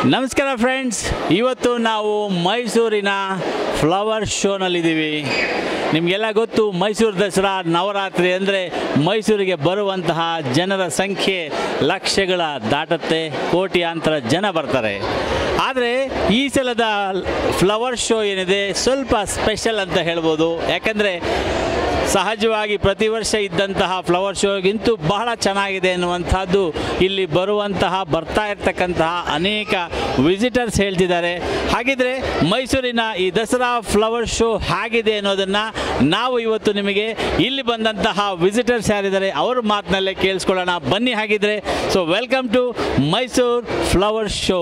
ನಮಸ್ಕಾರ ಫ್ರೆಂಡ್ಸ್ ಇವತ್ತು ನಾವು ಮೈಸೂರಿನ ಫ್ಲವರ್ ಶೋನಲ್ಲಿದ್ದೀವಿ ನಿಮಗೆಲ್ಲ ಗೊತ್ತು ಮೈಸೂರು ದಸರಾ ನವರಾತ್ರಿ ಅಂದರೆ ಮೈಸೂರಿಗೆ ಬರುವಂತಹ ಜನರ ಸಂಖ್ಯೆ ಲಕ್ಷಗಳ ದಾಟತ್ತೆ ಕೋಟ್ಯಾಂತರ ಜನ ಬರ್ತಾರೆ ಆದರೆ ಈ ಸಲದ ಫ್ಲವರ್ ಶೋ ಏನಿದೆ ಸ್ವಲ್ಪ ಸ್ಪೆಷಲ್ ಅಂತ ಹೇಳ್ಬೋದು ಯಾಕಂದರೆ ಸಹಜವಾಗಿ ಪ್ರತಿ ವರ್ಷ ಇದ್ದಂತಹ ಫ್ಲವರ್ ಶೋಗಿಂತೂ ಬಹಳ ಚೆನ್ನಾಗಿದೆ ಎನ್ನುವಂಥದ್ದು ಇಲ್ಲಿ ಬರುವಂತಹ ಬರ್ತಾ ಇರ್ತಕ್ಕಂತಹ ಅನೇಕ ವಿಸಿಟರ್ಸ್ ಹೇಳ್ತಿದ್ದಾರೆ ಹಾಗಿದ್ರೆ ಮೈಸೂರಿನ ಈ ದಸರಾ ಫ್ಲವರ್ ಶೋ ಹೇಗಿದೆ ಅನ್ನೋದನ್ನು ನಾವು ಇವತ್ತು ನಿಮಗೆ ಇಲ್ಲಿ ಬಂದಂತಹ ವಿಸಿಟರ್ಸ್ ಯಾರಿದ್ದಾರೆ ಅವ್ರ ಮಾತಿನಲ್ಲೇ ಕೇಳಿಸ್ಕೊಳ್ಳೋಣ ಬನ್ನಿ ಹಾಗಿದ್ರೆ so welcome to Mysuru flower show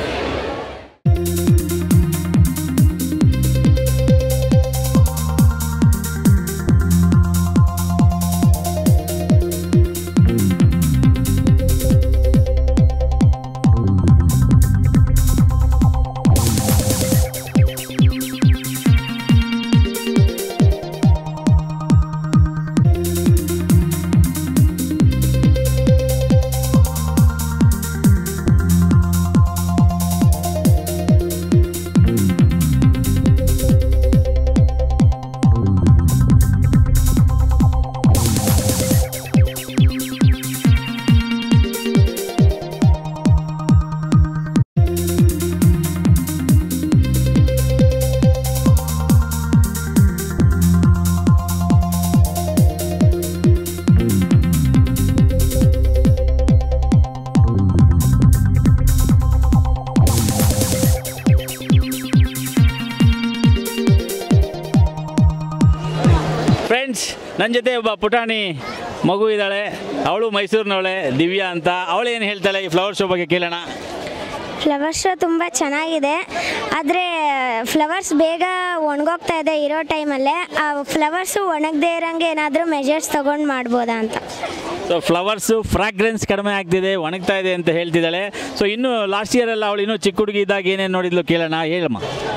friends ನನ್ನ ಜೊತೆ ಒಬ್ಬ ಪುಟಾಣಿ ಮಗು ಇದ್ದಾಳೆ ಅವಳು ಮೈಸೂರಿನವಳೆ ದಿವ್ಯಾ ಅಂತ ಅವಳೇನು ಹೇಳ್ತಾಳೆ ಈ ಫ್ಲವರ್ ಶೋ ಬಗ್ಗೆ ಕೇಳೋಣ ಫ್ಲವರ್ ಶೋ ತುಂಬ ಚೆನ್ನಾಗಿದೆ ಆದರೆ ಫ್ಲವರ್ಸ್ ಬೇಗ ಒಣಗೋಗ್ತಾ ಇದೆ ಇರೋ ಟೈಮಲ್ಲೇ ಆ ಫ್ಲವರ್ಸು ಒಣಗದೇ ಇರೋಂಗೆ ಏನಾದರೂ ಮೆಜರ್ಸ್ ತೊಗೊಂಡು ಮಾಡ್ಬೋದಾ ಅಂತ ಸೊ ಫ್ಲವರ್ಸು ಫ್ರಾಗ್ರೆನ್ಸ್ ಕಡಿಮೆ ಆಗ್ತಿದೆ ಒಣಗ್ತಾ ಇದೆ ಅಂತ ಹೇಳ್ತಿದ್ದಾಳೆ ಸೊ ಇನ್ನು ಲಾಸ್ಟ್ ಇಯರ್ ಎಲ್ಲ ಅವಳು ಇನ್ನೂ ಚಿಕ್ಕ ಹುಡುಗಿ ಇದ್ದಾಗ ಏನೇನು ನೋಡಿದ್ಲು ಕೇಳೋಣ ಹೇಳಮ್ಮ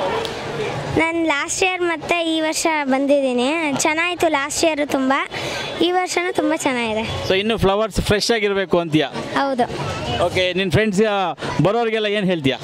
ನಾನು ಲಾಸ್ಟ್ ಇಯರ್ ಮತ್ತು ಈ ವರ್ಷ ಬಂದಿದ್ದೀನಿ ಚೆನ್ನಾಯಿತು ಲಾಸ್ಟ್ ಇಯರು ತುಂಬ ಈ ವರ್ಷನೂ ತುಂಬ ಚೆನ್ನಾಗಿದೆ ಸೊ ಇನ್ನು ಫ್ಲವರ್ಸ್ ಫ್ರೆಶ್ ಆಗಿರಬೇಕು ಅಂತೀಯ ಹೌದು ಓಕೆ ನಿನ್ನ ಫ್ರೆಂಡ್ಸ್ ಬರೋರಿಗೆಲ್ಲ ಏನು ಹೇಳ್ತೀಯಾ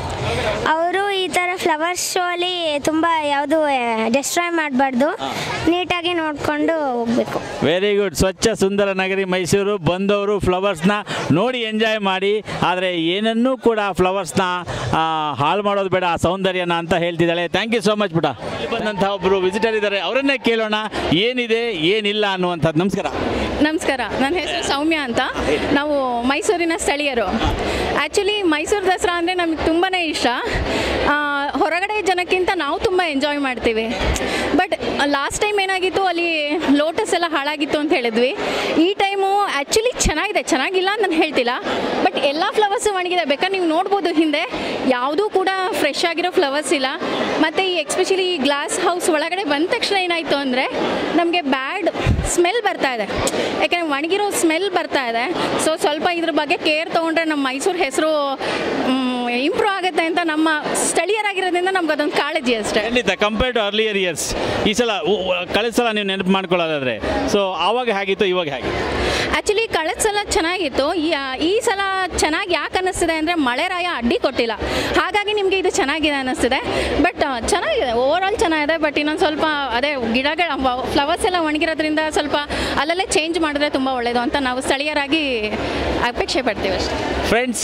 ಅವರು ಈ ಥರ ಫ್ಲವರ್ಸ್ ಶೋ ಅಲ್ಲಿ ತುಂಬ ಯಾವುದು ಡೆಸ್ಟ್ರಾಯ್ ಮಾಡಬಾರ್ದು ನೀಟಾಗಿ ನೋಡಿಕೊಂಡು ಹೋಗಬೇಕು ವೆರಿ ಗುಡ್ ಸ್ವಚ್ಛ ಸುಂದರ ನಗರಿ ಮೈಸೂರು ಬಂದವರು ಫ್ಲವರ್ಸ್ನ ನೋಡಿ ಎಂಜಾಯ್ ಮಾಡಿ ಆದರೆ ಏನನ್ನೂ ಕೂಡ ಫ್ಲವರ್ಸ್ನ ಹಾಳು ಮಾಡೋದು ಬೇಡ ಆ ಸೌಂದರ್ಯನ ಅಂತ ಹೇಳ್ತಿದ್ದಾಳೆ ಥ್ಯಾಂಕ್ ಯು ಸೋ ಮಚ್ ಪುಟ ಇಲ್ಲಿ ಬಂದಂತಹ ಒಬ್ಬರು ವಿಸಿಟರ್ ಇದ್ದಾರೆ ಅವರನ್ನೇ ಕೇಳೋಣ ಏನಿದೆ ಏನಿಲ್ಲ ಅನ್ನುವಂಥದ್ದು ನಮಸ್ಕಾರ ನಮಸ್ಕಾರ ನನ್ನ ಹೆಸರು ಸೌಮ್ಯ ಅಂತ ನಾವು ಮೈಸೂರಿನ ಸ್ಥಳೀಯರು ಆ್ಯಕ್ಚುಲಿ ಮೈಸೂರು ದಸರಾ ಅಂದರೆ ನಮಗೆ ತುಂಬಾ ಇಷ್ಟ ಆ, ಹೊರಗಡೆ ಜನಕ್ಕಿಂತ ನಾವು ತುಂಬ ಎಂಜಾಯ್ ಮಾಡ್ತೀವಿ ಬಟ್ ಲಾಸ್ಟ್ ಟೈಮ್ ಏನಾಗಿತ್ತು ಅಲ್ಲಿ ಲೋಟಸ್ ಎಲ್ಲ ಹಾಳಾಗಿತ್ತು ಅಂತ ಹೇಳಿದ್ವಿ ಈ ಟೈಮು ಆ್ಯಕ್ಚುಲಿ ಚೆನ್ನಾಗಿದೆ ಚೆನ್ನಾಗಿಲ್ಲ ಅಂತ ನಾನು ಹೇಳ್ತಿಲ್ಲ ಬಟ್ ಎಲ್ಲ ಫ್ಲವರ್ಸು ಒಣಗಿದೆ ಬೇಕಾದ್ರೆ ನೀವು ನೋಡ್ಬೋದು ಹಿಂದೆ ಯಾವುದೂ ಕೂಡ ಫ್ರೆಶ್ ಆಗಿರೋ ಫ್ಲವರ್ಸ್ ಇಲ್ಲ ಮತ್ತು ಈ ಎಕ್ಸ್ಪೆಷಲಿ ಈ ಗ್ಲಾಸ್ ಹೌಸ್ ಒಳಗಡೆ ಬಂದ ತಕ್ಷಣ ಏನಾಯಿತು ಅಂದರೆ ನಮಗೆ ಬ್ಯಾಡ್ ಸ್ಮೆಲ್ ಬರ್ತಾ ಇದೆ ಯಾಕೆಂದರೆ ಒಣಗಿರೋ ಸ್ಮೆಲ್ ಬರ್ತಾ ಇದೆ ಸೊ ಸ್ವಲ್ಪ ಇದ್ರ ಬಗ್ಗೆ ಕೇರ್ ತೊಗೊಂಡ್ರೆ ನಮ್ಮ ಮೈಸೂರು ಹೆಸರು ಇಂಪ್ರೂವ್ ಆಗುತ್ತೆ ಅಂತ ನಮ್ಮ ಸ್ಥಳೀಯರಾಗಿರೋದ್ರಿಂದ ನಮ್ಗೆ ಅದೊಂದು ಕಾಳಜಿ ಅಷ್ಟೇ ಖಂಡಿತ ಕಂಪೇರ್ ಟು ಅರ್ಲಿಯರ್ ಇಯರ್ಸ್ ಈ ಸಲ ಉ- ಉ- ಕಳೆದ ಸಲ ನೀವು ನೆನಪು ಮಾಡ್ಕೊಳ್ಳೋದಾದ್ರೆ ಸೊ ಆವಾಗ ಹೇಗಿತ್ತು ಇವಾಗ ಹೇಗೆ ಆ್ಯಕ್ಚುಲಿ ಕಳೆದ ಸಲ ಚೆನ್ನಾಗಿತ್ತು ಈ ಈ ಸಲ ಚೆನ್ನಾಗಿ ಯಾಕೆ ಅನ್ನಿಸ್ತಿದೆ ಅಂದರೆ ಮಳೆರಾಯ ಅಡ್ಡಿ ಕೊಟ್ಟಿಲ್ಲ ಹಾಗಾಗಿ ನಿಮಗೆ ಇದು ಚೆನ್ನಾಗಿದೆ ಅನ್ನಿಸ್ತಿದೆ ಬಟ್ ಚೆನ್ನಾಗಿದೆ ಓವರ್ ಆಲ್ ಚೆನ್ನಾಗಿದೆ ಬಟ್ ಇನ್ನೊಂದು ಸ್ವಲ್ಪ ಅದೇ ಗಿಡಗಳ ಫ್ಲವರ್ಸ್ ಎಲ್ಲ ಒಣಗಿರೋದ್ರಿಂದ ಸ್ವಲ್ಪ ಅಲ್ಲಲ್ಲೇ ಚೇಂಜ್ ಮಾಡಿದ್ರೆ ತುಂಬ ಒಳ್ಳೆಯದು ಅಂತ ನಾವು ಸ್ಥಳೀಯರಾಗಿ ಅಪೇಕ್ಷೆ ಪಡ್ತೀವಿ ಅಷ್ಟೇ ಫ್ರೆಂಡ್ಸ್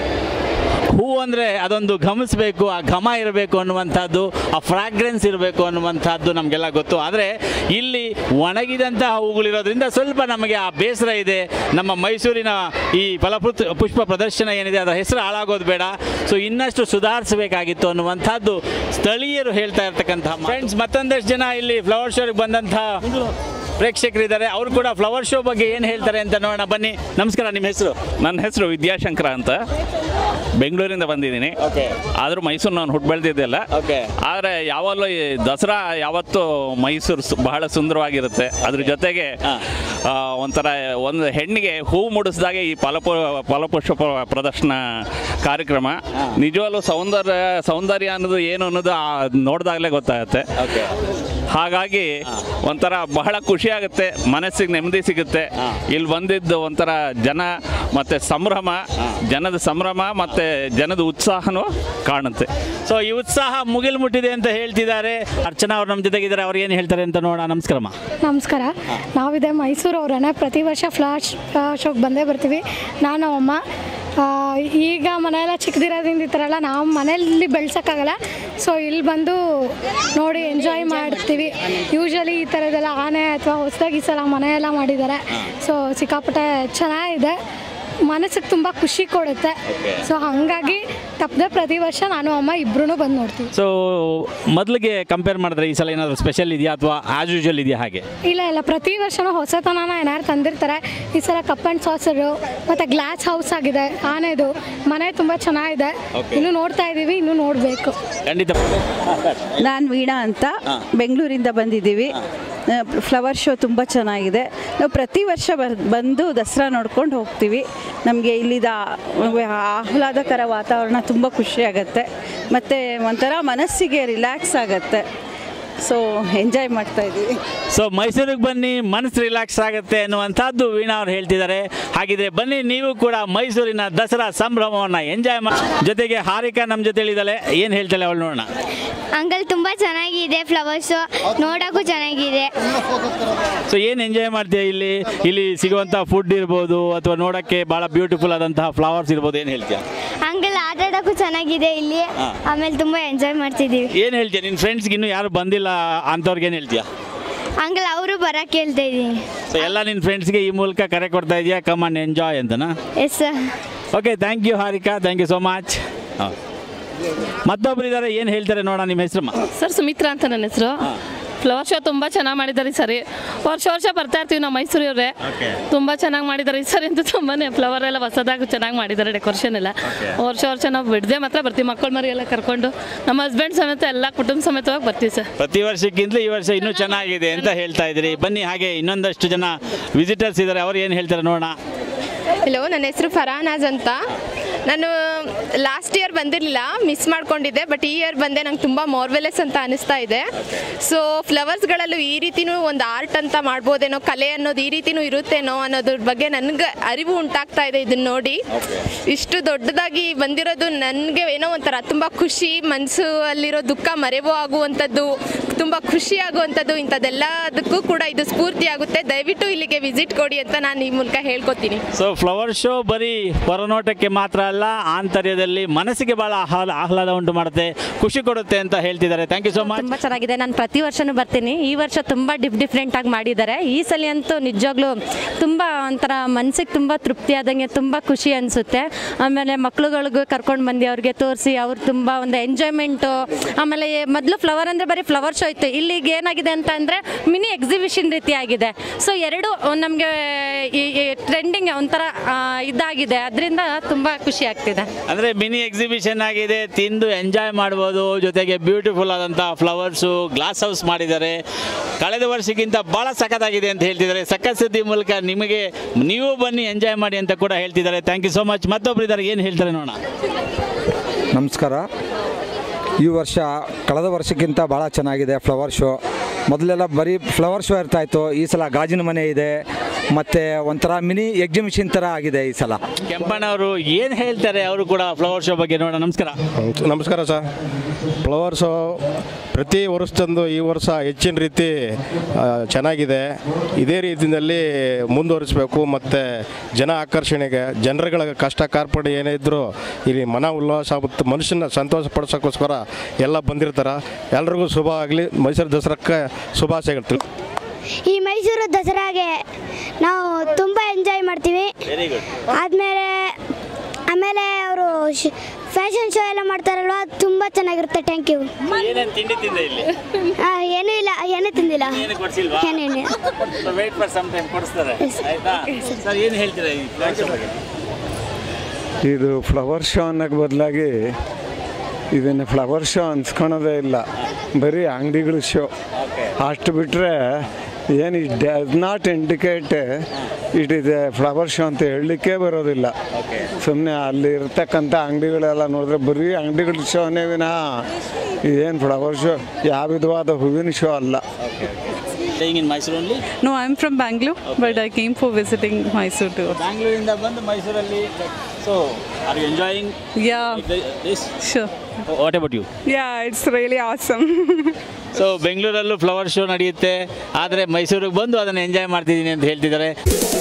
ಹೂ ಅಂದರೆ ಅದೊಂದು ಗಮನಿಸಬೇಕು ಆ ಘಮ ಇರಬೇಕು ಅನ್ನುವಂಥದ್ದು ಆ ಫ್ರಾಗ್ರೆನ್ಸ್ ಇರಬೇಕು ಅನ್ನುವಂಥದ್ದು ನಮಗೆಲ್ಲ ಗೊತ್ತು ಆದರೆ ಇಲ್ಲಿ ಒಣಗಿದಂತಹ ಹೂಗಳಿರೋದ್ರಿಂದ ಸ್ವಲ್ಪ ನಮಗೆ ಆ ಬೇಸರ ಇದೆ ನಮ್ಮ ಮೈಸೂರಿನ ಈ ಫಲಪುತ್ ಪುಷ್ಪ ಪ್ರದರ್ಶನ ಏನಿದೆ ಅದರ ಹೆಸರು ಹಾಳಾಗೋದು ಬೇಡ ಸೊ ಇನ್ನಷ್ಟು ಸುಧಾರಿಸಬೇಕಾಗಿತ್ತು ಅನ್ನುವಂಥದ್ದು ಸ್ಥಳೀಯರು ಹೇಳ್ತಾ ಇರ್ತಕ್ಕಂತಹ ಫ್ರೆಂಡ್ಸ್ ಮತ್ತೊಂದಷ್ಟು ಜನ ಇಲ್ಲಿ ಫ್ಲವರ್ ಶೋಗೆ ಬಂದಂತಹ ಪ್ರೇಕ್ಷಕರಿದ್ದಾರೆ ಅವರು ಕೂಡ ಫ್ಲವರ್ ಶೋ ಬಗ್ಗೆ ಏನು ಹೇಳ್ತಾರೆ ಅಂತ ನೋಡೋಣ ಬನ್ನಿ ನಮಸ್ಕಾರ ನಿಮ್ಮ ಹೆಸರು ನನ್ನ ಹೆಸರು ವಿದ್ಯಾಶಂಕರ ಅಂತ ಬೆಂಗಳೂರಿಂದ ಬಂದಿದ್ದೀನಿ ಓಕೆ ಆದರೂ ಮೈಸೂರು ನಾನು ಹುಟ್ಟು ಬೆಳೆದಿದ್ದೆಲ್ಲ ಓಕೆ ಆದರೆ ಯಾವಾಗಲೂ ಈ ದಸರಾ ಯಾವತ್ತೂ ಮೈಸೂರು ಸು- ಬಹಳ ಸುಂದರವಾಗಿರುತ್ತೆ ಅದ್ರ ಜೊತೆಗೆ ಹಾ. ಆ, ಒಂಥರ ಒಂದು ಹೆಣ್ಣಿಗೆ ಹೂ ಮುಡಿಸಿದಾಗೆ ಈ ಫಲಪು ಫಲಪುಷ್ಪ ಪ್ರ- ಪ್ರದರ್ಶನ ಕಾರ್ಯಕ್ರಮ ನಿಜವಾಗ್ಲೂ ಸೌಂದರ್ಯ ಸೌಂದರ್ಯ ಅನ್ನೋದು ಏನು ಅನ್ನೋದು ಆ ನೋಡಿದಾಗಲೇ ಗೊತ್ತಾಗುತ್ತೆ ಓಕೆ ಹಾಗಾಗಿ ಒಂಥರ ಬಹಳ ಖುಷಿ ಆಗುತ್ತೆ ಮನಸ್ಸಿಗೆ ನೆಮ್ಮದಿ ಸಿಗುತ್ತೆ ಇಲ್ಲಿ ಬಂದಿದ್ದು ಒಂಥರ ಜನ ಮತ್ತು ಸಂಭ್ರಮ ಜನದ ಸಂಭ್ರಮ ಮತ್ತು ಜನದ ಉತ್ಸಾಹನೂ ಕಾಣುತ್ತೆ ಸೊ ಈ ಉತ್ಸಾಹ ಮುಗಿಲು ಮುಟ್ಟಿದೆ ಅಂತ ಹೇಳ್ತಿದ್ದಾರೆ ಅರ್ಚನಾ ಅವ್ರು ನಮ್ಮ ಜೊತೆಗಿದ್ದಾರೆ ಅವ್ರು ಏನು ಹೇಳ್ತಾರೆ ಅಂತ ನೋಡೋಣ ನಮಸ್ಕಾರಮ್ಮ ನಮಸ್ಕಾರ ನಾವಿದೆ ಮೈಸೂರು ಅವರೇ ಪ್ರತಿ ವರ್ಷ ಫ್ಲಾಶ್ ಶೋಗೆ ಬಂದೇ ಬರ್ತೀವಿ ನಾನು ಅಮ್ಮ ಆ, ಈಗ ಮನೆಯೆಲ್ಲ ಚಿಕ್ಕದಿರೋದ್ರಿಂದ ಈ ಥರ ಎಲ್ಲ ನಾವು ಮನೆಯಲ್ಲಿ ಬೆಳ್ಸೋಕ್ಕಾಗಲ್ಲ ಸೊ ಇಲ್ಲಿ ಬಂದು ನೋಡಿ ಎಂಜಾಯ್ ಮಾಡ್ತೀವಿ ಯೂಶಲಿ ಈ ಥರದ್ದೆಲ್ಲ ಆನೆ ಅಥವಾ ಹೊಸದಾಗಿ ಈ ಸಲ ಮನೆಯೆಲ್ಲ ಮಾಡಿದ್ದಾರೆ ಸೊ ಸಿಕ್ಕಾಪಟ್ಟೆ ಚೆನ್ನಾಗಿದೆ ಮನಸ್ಸಿಗೆ ತುಂಬ ಖುಷಿ ಕೊಡುತ್ತೆ ಸೊ ಹಾಗಾಗಿ ತಪ್ಪದೆ ಪ್ರತಿ ವರ್ಷ ನಾನು ಅಮ್ಮ ಇಬ್ಬರೂ ಬಂದು ನೋಡ್ತೀವಿ ಸೊ ಮೊದಲಿಗೆ ಕಂಪೇರ್ ಮಾಡಿದ್ರೆ ಈ ಸಲ ಏನಾದರೂ ಸ್ಪೆಷಲ್ ಇದೆಯಾ ಅಥವಾ ಆಸ್ ಯೂಶುವಲ್ ಇದೆಯಾ ಹಾಗೆ ಇಲ್ಲ ಇಲ್ಲ ಪ್ರತಿ ವರ್ಷನೂ ಹೊಸತನನ ಏನಾದ್ರು ತಂದಿರ್ತಾರೆ ಈ ಸಲ ಕಪ್ ಆ್ಯಂಡ್ ಸಾಸರು ಮತ್ತು ಗ್ಲಾಸ್ ಹೌಸ್ ಆಗಿದೆ ಆನೆದು ಮನೆ ತುಂಬ ಚೆನ್ನಾಗಿದೆ ಇನ್ನು ನೋಡ್ತಾ ಇದ್ದೀವಿ ಇನ್ನೂ ನೋಡಬೇಕು ಖಂಡಿತ ನಾನು ವೀಣಾ ಅಂತ ಬೆಂಗಳೂರಿಂದ ಬಂದಿದ್ದೀವಿ ಫ್ಲವರ್ ಶೋ ತುಂಬ ಚೆನ್ನಾಗಿದೆ ನಾವು ಪ್ರತಿ ವರ್ಷ ಬರ್- ಬಂದು ದಸರಾ ನೋಡ್ಕೊಂಡು ಹೋಗ್ತೀವಿ ನಮಗೆ ಇಲ್ಲಿದ ಆಹ್ಲಾದಕರ ವಾತಾವರಣ ತುಂಬ ಖುಷಿಯಾಗತ್ತೆ ಮತ್ತು ಒಂಥರ ಮನಸ್ಸಿಗೆ ರಿಲ್ಯಾಕ್ಸ್ ಆಗುತ್ತೆ ಸೊ ಎಂಜಾಯ್ ಮಾಡ್ತಾ ಇದ್ದೀವಿ ಸೊ ಮೈಸೂರಿಗೆ ಬನ್ನಿ ಮನಸ್ಸು ರಿಲ್ಯಾಕ್ಸ್ ಆಗುತ್ತೆ ಅನ್ನುವಂಥದ್ದು ವೀಣಾ ಅವ್ರು ಹೇಳ್ತಿದ್ದಾರೆ ಹಾಗಿದ್ರೆ ಬನ್ನಿ ನೀವು ಕೂಡ ಮೈಸೂರಿನ ದಸರಾ ಸಂಭ್ರಮವನ್ನು ಎಂಜಾಯ್ ಮಾಡಿ ಜೊತೆಗೆ ಹಾರಿಕಾ ನಮ್ಮ ಜೊತೆ ಇದ್ದಾಳೆ ಏನು ಹೇಳ್ತಾಳೆ ಅವಳು ನೋಡೋಣ ಅಂಕಲ್ ತುಂಬ ಚೆನ್ನಾಗಿದೆ ಫ್ಲವರ್ಸು ನೋಡೋಕ್ಕೂ ಚೆನ್ನಾಗಿದೆ ಸೊ ಏನು ಎಂಜಾಯ್ ಮಾಡ್ತೀಯ ಇಲ್ಲಿ ಇಲ್ಲಿ ಸಿಗುವಂಥ ಫುಡ್ ಇರ್ಬೋದು ಅಥವಾ ನೋಡೋಕ್ಕೆ ಭಾಳ ಬ್ಯೂಟಿಫುಲ್ ಆದಂತಹ ಫ್ಲವರ್ಸ್ ಇರ್ಬೋದು ಏನು ಹೇಳ್ತೀಯ ಅಂಕಲ್ ಆಟ ಆಡೋಕ್ಕೂ ಚೆನ್ನಾಗಿದೆ ಇಲ್ಲಿ ಆಮೇಲೆ ತುಂಬ ಎಂಜಾಯ್ ಮಾಡ್ತಿದ್ದೀವಿ ಏನು ಹೇಳ್ತೀಯ ನಿನ್ನ ಫ್ರೆಂಡ್ಸ್ಗೆ ಇನ್ನೂ ಯಾರು ಬಂದಿಲ್ಲ ಅಂಥವ್ರಿಗೆ ಏನು ಹೇಳ್ತೀಯ ಅಂಕಲ್ ಅವರು ಬರೋಕ್ಕೆ ಹೇಳ್ತಾ ಇದ್ದೀನಿ ಸೊ ಎಲ್ಲ ನಿನ್ನ ಫ್ರೆಂಡ್ಸ್ಗೆ ಈ ಮೂಲಕ ಕರೆ ಕೊಡ್ತಾ ಇದೆಯಾ ಕಮ್ ಅಂಡ್ ಎಂಜಾಯ್ ಅಂತನಾ yes sir okay thank you Harika thank you so much ಹಾಂ ಮತ್ತೊಬ್ರು ಇದ್ದಾರೆ ಏನು ಹೇಳ್ತಾರೆ ನೋಡೋಣ ನಿಮ್ಮ ಹೆಸರಮ್ಮ ಸರ್ ಸುಮಿತ್ರಾ ಅಂತ ನನ್ನ ಹೆಸರು ಫ್ಲವರ್ ಶೋ ತುಂಬ ಚೆನ್ನಾಗಿ ಮಾಡಿದ್ದಾರೆ ಈ ಸರಿ ವರ್ಷ ವರ್ಷ ಬರ್ತಾ ಇರ್ತೀವಿ ನಾವು ಮೈಸೂರಿಯವ್ರೆ ತುಂಬ ಚೆನ್ನಾಗಿ ಮಾಡಿದ್ದಾರೆ ಈ ಸರಿ ಅಂತೂ ತುಂಬಾ ಫ್ಲವರ್ ಎಲ್ಲ ಹೊಸದಾಗಿ ಚೆನ್ನಾಗಿ ಮಾಡಿದ್ದಾರೆ ಡೆಕೋರೇಷನ್ ಎಲ್ಲ ವರ್ಷ ವರ್ಷ ನಾವು ಬಿಡದೆ ಮಾತ್ರ ಬರ್ತೀವಿ ಮಕ್ಕಳ ಮರಿ ಎಲ್ಲ ಕರ್ಕೊಂಡು ನಮ್ಮ ಹಸ್ಬೆಂಡ್ ಸಮೇತ ಎಲ್ಲ ಕುಟುಂಬ ಸಮೇತವಾಗಿ ಬರ್ತೀವಿ ಸರ್ ಪ್ರತಿ ವರ್ಷಕ್ಕಿಂತಲೂ ಈ ವರ್ಷ ಇನ್ನೂ ಚೆನ್ನಾಗಿದೆ ಅಂತ ಹೇಳ್ತಾ ಇದ್ದೀರಿ ಬನ್ನಿ ಹಾಗೆ ಇನ್ನೊಂದಷ್ಟು ಜನ ವಿಸಿಟರ್ಸ್ ಇದ್ದಾರೆ ಅವ್ರು ಏನು ಹೇಳ್ತಾರೆ ನೋಡೋಣ ಹಲೋ ನನ್ನ ಹೆಸರು ಫರಾನಾಜ್ ಅಂತ ನಾನು ಲಾಸ್ಟ್ ಇಯರ್ ಬಂದಿರಲಿಲ್ಲ ಮಿಸ್ ಮಾಡ್ಕೊಂಡಿದ್ದೆ ಬಟ್ ಈ ಇಯರ್ ಬಂದೆ ನಂಗೆ ತುಂಬ ಮಾರ್ವೆಲೆಸ್ ಅಂತ ಅನಿಸ್ತಾ ಇದೆ ಸೊ ಫ್ಲವರ್ಸ್ಗಳಲ್ಲೂ ಈ ರೀತಿನೂ ಒಂದು ಆರ್ಟ್ ಅಂತ ಮಾಡ್ಬೋದೇನೋ ಕಲೆ ಅನ್ನೋದು ಈ ರೀತಿನೂ ಇರುತ್ತೇನೋ ಅನ್ನೋದ್ರ ಬಗ್ಗೆ ನನಗೆ ಅರಿವು ಉಂಟಾಗ್ತಾ ಇದೆ ಇದನ್ನ ನೋಡಿ ಇಷ್ಟು ದೊಡ್ಡದಾಗಿ ಬಂದಿರೋದು ನನಗೆ ಏನೋ ಒಂಥರ ತುಂಬ ಖುಷಿ ಮನಸ್ಸು ಅಲ್ಲಿರೋ ದುಃಖ ಮರೆವೋ ಆಗುವಂಥದ್ದು ತುಂಬ ಖುಷಿ ಆಗುವಂಥದ್ದು ಇಂಥದ್ದೆಲ್ಲದಕ್ಕೂ ಕೂಡ ಇದು ಸ್ಫೂರ್ತಿ ಆಗುತ್ತೆ ದಯವಿಟ್ಟು ಇಲ್ಲಿಗೆ ವಿಸಿಟ್ ಕೊಡಿ ಅಂತ ನಾನು ಈ ಮೂಲಕ ಹೇಳ್ಕೊತೀನಿ ಸೊ ಫ್ಲವರ್ ಶೋ ಬರೀ ಹೊರನೋಟಕ್ಕೆ ಮಾತ್ರ ಅಲ್ಲ ಆಂತರ್ಯದಲ್ಲಿ ಮನಸ್ಸಿಗೆ ಭಾಳ ಆಹ್ಲಾದ ಆಹ್ಲಾದ ಉಂಟು ಮಾಡುತ್ತೆ ಖುಷಿ ಕೊಡುತ್ತೆ ಅಂತ ಹೇಳ್ತಿದ್ದಾರೆ ಥ್ಯಾಂಕ್ ಯು ಸೊ ಮಚ್ ತುಂಬ ಚೆನ್ನಾಗಿದೆ ನಾನು ಪ್ರತಿ ವರ್ಷನೂ ಬರ್ತೀನಿ ಈ ವರ್ಷ ತುಂಬ ಡಿಫ್ ಡಿಫ್ರೆಂಟ್ ಆಗಿ ಮಾಡಿದ್ದಾರೆ ಈ ಸಲ ಅಂತೂ ನಿಜವಾಗ್ಲೂ ತುಂಬ ಒಂಥರ ಮನ್ಸಿಗೆ ತುಂಬ ತೃಪ್ತಿ ಆದಂಗೆ ತುಂಬ ಖುಷಿ ಅನಿಸುತ್ತೆ ಆಮೇಲೆ ಮಕ್ಳುಗಳಿಗೂ ಕರ್ಕೊಂಡು ಬಂದು ಅವ್ರಿಗೆ ತೋರಿಸಿ ಅವ್ರು ತುಂಬ ಒಂದು ಎಂಜಾಯ್ಮೆಂಟು ಆಮೇಲೆ ಮೊದಲು ಫ್ಲವರ್ ಅಂದರೆ ಬರೀ ಫ್ಲವರ್ ಶೋ ಇತ್ತು ಇಲ್ಲಿಗೆ ಏನಾಗಿದೆ ಅಂತ ಅಂದರೆ ಮಿನಿ ಎಕ್ಸಿಬಿಷನ್ ರೀತಿ ಆಗಿದೆ ಸೊ ಎರಡು ನಮಗೆ ಟ್ರೆಂಡಿಂಗ್ ಒಂಥರ ಆ, ಇದಾಗಿದೆ ಅದರಿಂದ ತುಂಬ ಖುಷಿ ಆಗ್ತಿದೆ ಅಂದರೆ ಮಿನಿ ಎಕ್ಸಿಬಿಷನ್ ಆಗಿದೆ ತಿಂದು ಎಂಜಾಯ್ ಮಾಡ್ಬೋದು ಜೊತೆಗೆ ಬ್ಯೂಟಿಫುಲ್ ಆದಂಥ ಫ್ಲವರ್ಸು ಗ್ಲಾಸ್ ಹೌಸ್ ಮಾಡಿದ್ದಾರೆ ಕಳೆದ ವರ್ಷಕ್ಕಿಂತ ಭಾಳ ಸಖತ್ತಾಗಿದೆ ಅಂತ ಹೇಳ್ತಿದ್ದಾರೆ ಸಖತ್ ಸುದ್ದಿ ಮೂಲಕ ನಿಮಗೆ ನೀವು ಬನ್ನಿ ಎಂಜಾಯ್ ಮಾಡಿ ಅಂತ ಕೂಡ ಹೇಳ್ತಿದ್ದಾರೆ ಥ್ಯಾಂಕ್ ಯು ಸೋ ಮಚ್ ಮತ್ತೊಬ್ರು ಇದ್ದಾರೆ ಏನು ಹೇಳ್ತಾರೆ ನೋಡೋಣ ನಮಸ್ಕಾರ ಈ ವರ್ಷ ಕಳೆದ ವರ್ಷಕ್ಕಿಂತ ಭಾಳ ಚೆನ್ನಾಗಿದೆ ಫ್ಲವರ್ ಶೋ ಮೊದಲೆಲ್ಲ ಬರೀ ಫ್ಲವರ್ ಶೋ ಇರ್ತಾಯಿತ್ತು ಈ ಸಲ ಗಾಜಿನ ಮನೆ ಇದೆ ಮತ್ತು ಒಂಥರ ಮಿನಿ ಎಕ್ಸಿಬಿಷನ್ ಥರ ಆಗಿದೆ ಈ ಸಲ ಕೆಂಪಣ್ಣವರು ಏನು ಹೇಳ್ತಾರೆ ಅವರು ಕೂಡ ಫ್ಲವರ್ ಶೋ ಬಗ್ಗೆ ನೋಡೋಣ ನಮಸ್ಕಾರ ನಮಸ್ಕಾರ ಸರ್ ಫ್ಲವರ್ಸು ಪ್ರತಿ ವರ್ಷದಂದು ಈ ವರ್ಷ ಹೆಚ್ಚಿನ ರೀತಿ ಆ, ಚೆನ್ನಾಗಿದೆ ಇದೇ ರೀತಿಯಲ್ಲಿ ಮುಂದುವರಿಸಬೇಕು ಮತ್ತು ಜನ ಆಕರ್ಷಣೆಗೆ ಜನರುಗಳ ಕಷ್ಟ ಕಾರ್ಪಣ್ಯ ಏನೇ ಇದ್ದರೂ ಇಲ್ಲಿ ಮನ ಉಲ್ಲಾಸ ಮತ್ತು ಮನುಷ್ಯನ ಸಂತೋಷ ಪಡಿಸೋಕ್ಕೋಸ್ಕರ ಎಲ್ಲ ಬಂದಿರ್ತಾರೆ ಎಲ್ರಿಗೂ ಶುಭ ಆಗಲಿ ಮೈಸೂರು ದಸರಾಕ್ಕೆ ಶುಭಾಶಯಗಳು ತಿಳ್ ಈ ಮೈಸೂರು ದಸರಾಗೆ ನಾವು ತುಂಬ ಎಂಜಾಯ್ ಮಾಡ್ತೀವಿ ವೆರಿ ಗುಡ್ ಆದಮೇಲೆ ಆಮೇಲೆ ಅವರು ಫ್ಯಾಷನ್ ಶೋ ಎಲ್ಲ ಮಾಡ್ತಾರಲ್ವ ಅದು ತುಂಬ ಚೆನ್ನಾಗಿರುತ್ತೆ ಥ್ಯಾಂಕ್ ಯು ಏನೇನು ತಿಂಡಿ ತಿಂದೆ ಇಲ್ಲಿ ಏನೂ ಇಲ್ಲ ಏನೂ ತಿಂದಿಲ್ಲ ಏನು ಕೊಡ್ಸಿಲ್ವಾ ಏನೇನು ವೇಟ್ ಫಾರ್ ಸಮ್ ಟೈಮ್ ಕೊಡಿಸ್ತಾರೆ ಆಯ್ತಾ ಸರ್ ಏನು ಹೇಳ್ತೀರಾ ಈ ಫ್ಲವರ್ ಶೋ ಬಗ್ಗೆ ಇದು ಫ್ಲವರ್ ಶೋ ಅನ್ನೋಕ್ಕೆ ಬದಲಾಗಿ ಇದನ್ನು ಫ್ಲವರ್ ಶೋ ಅನ್ಸ್ಕೊಳೋದೇ ಇಲ್ಲ ಬರೀ ಅಂಗಡಿಗಳ ಶೋ ಅಷ್ಟು ಬಿಟ್ಟರೆ ಏನು it does not indicate it is a flower show ಅಂತ ಹೇಳಲಿಕ್ಕೆ ಬರೋದಿಲ್ಲ ಸುಮ್ಮನೆ ಅಲ್ಲಿ ಇರ್ತಕ್ಕಂಥ ಅಂಗಡಿಗಳೆಲ್ಲ ನೋಡಿದ್ರೆ ಬರೀ ಅಂಗಡಿಗಳ ಶೋನೇ ವಿನಃ ಏನು ಫ್ಲವರ್ ಶೋ ಯಾವ ವಿಧವಾದ ಹೂವಿನ ಶೋ ಅಲ್ಲ staying in Mysuru only No, I'm from Bangalore, but I came for visiting Mysore too. ಬ್ಯಾಂಗ್ಳೂರಿಂದ ಬಂದು ಮೈಸೂರಲ್ಲಿ so are you enjoying Yeah, this sure. What about you Yeah, it's really awesome. So ಬೆಂಗಳೂರಲ್ಲೂ flower show ನಡೆಯುತ್ತೆ ಆದರೆ ಮೈಸೂರಿಗೆ ಬಂದು ಅದನ್ನು enjoy ಮಾಡ್ತಿದ್ದೀನಿ ಅಂತ ಹೇಳ್ತಿದ್ದಾರೆ